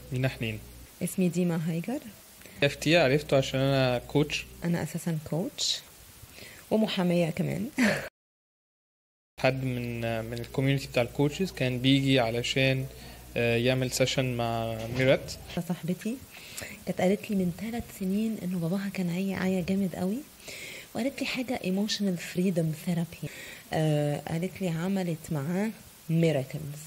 مينا حنين اسمي ديما هايجر اف تي عرفته عشان انا كوتش أنا أساسا كوتش ومحامية كمان حد من من الكوميونتي بتاع الكوتشز كان بيجي علشان آه، يعمل سيشن مع ميرات صاحبتي كانت قالت لي من ثلاث سنين انه باباها كان عيا عيا جامد قوي وقالت لي حاجه ايموشنال فريدم ثيرابي قالت لي عملت معاه ميراكلز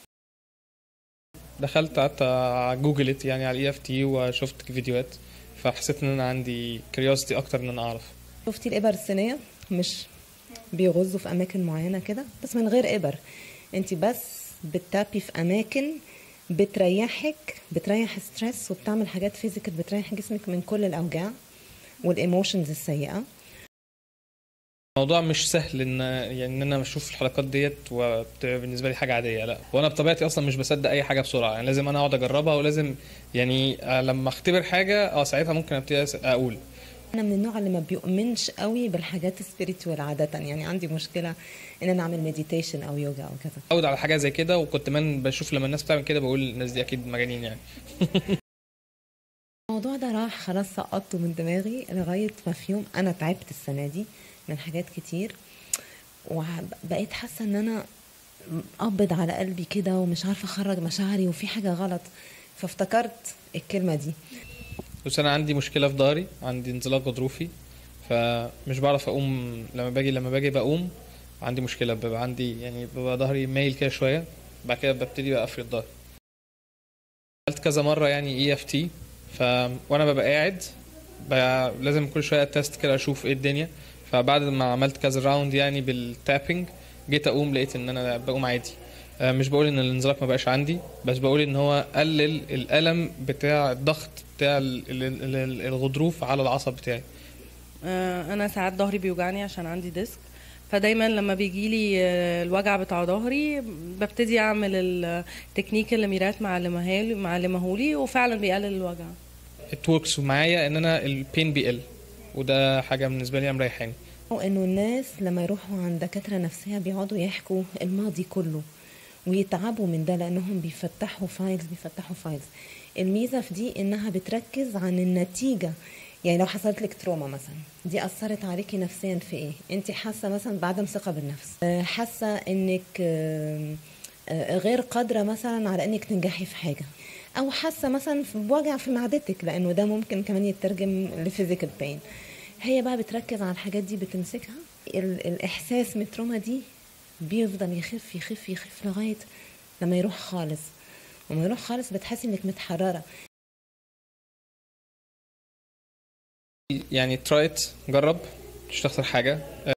دخلت قعدت جوجلت يعني على الاي اف تي وشفت فيديوهات فحسيت ان انا عندي كريوزيتي اكتر ان انا اعرف شفتي الابر الصينيه مش بيغزوا في اماكن معينه كده بس من غير ابر انت بس بتتابي في اماكن بتريحك بتريح ستريس وبتعمل حاجات فيزيكال بتريح جسمك من كل الاوجاع والايموشنز السيئه الموضوع مش سهل ان يعني ان انا اشوف الحلقات ديت وبتبقى بالنسبه لي حاجه عاديه لا وانا بطبيعتي اصلا مش بصدق اي حاجه بسرعه يعني لازم انا اقعد اجربها ولازم يعني آه، لما اختبر حاجه اه ساعتها ممكن ابتدي أس- اقول انا من النوع اللي ما بيؤمنش قوي بالحاجات السبيريتوال عاده يعني عندي مشكله ان انا اعمل مديتيشن او يوجا او كذا اتعود على حاجه زي كده وكنت من بشوف لما الناس بتعمل كده بقول الناس دي اكيد مجانين يعني الموضوع ده راح خلاص سقطته من دماغي لغايه ما في يوم انا تعبت السنه دي من حاجات كتير وبقيت حاسه ان انا قبض على قلبي كده ومش عارفه اخرج مشاعري وفي حاجه غلط فافتكرت الكلمه دي بس انا عندي مشكله في ظهري عندي انزلاق غضروفي فمش بعرف اقوم لما باجي لما باجي بقوم عندي مشكله بيبقى عندي يعني بيبقى ظهري مايل كده شويه بعد كده ببتدي بقى افرد ظهري عملت كذا مره يعني اي اف تي ف وانا ببقى قاعد بقى لازم كل شويه تيست كده اشوف ايه الدنيا فبعد ما عملت كذا راوند يعني بالتابنج جيت اقوم لقيت ان انا بقوم عادي آه، مش بقول ان الانزلاق ما بقاش عندي بس بقول ان هو قلل الالم بتاع الضغط بتاع ال- ال- ال- الغضروف على العصب بتاعي آه، انا ساعات ظهري بيوجعني عشان عندي ديسك فدايما لما بيجي لي الوجع بتاع ظهري ببتدي اعمل التكنيك اللي ميرات معلمها لي معلمهولي وفعلا بيقلل الوجع اتوركس معايا ان انا البين بيقل وده حاجه بالنسبه لي مريحاني وانه الناس لما يروحوا عند دكاتره نفسيه بيقعدوا يحكوا الماضي كله ويتعبوا من ده لانهم بيفتحوا فايلز بيفتحوا فايلز الميزه في دي انها بتركز عن النتيجه يعني لو حصلت لك تروما مثلا دي اثرت عليكي نفسيا في ايه انت حاسه مثلا بعدم ثقه بالنفس آه، حاسه انك آه، آه، غير قادره مثلا على انك تنجحي في حاجه او حاسه مثلا في- بوجع في معدتك لانه ده ممكن كمان يترجم لفيزيكال بين هي بقى بتركز على الحاجات دي بتمسكها ال- الاحساس من التروما دي بيفضل يخف يخف يخف لغايه لما يروح خالص وما يروح خالص بتحسي انك متحرره يعني ترايت جرب مش تخسر حاجه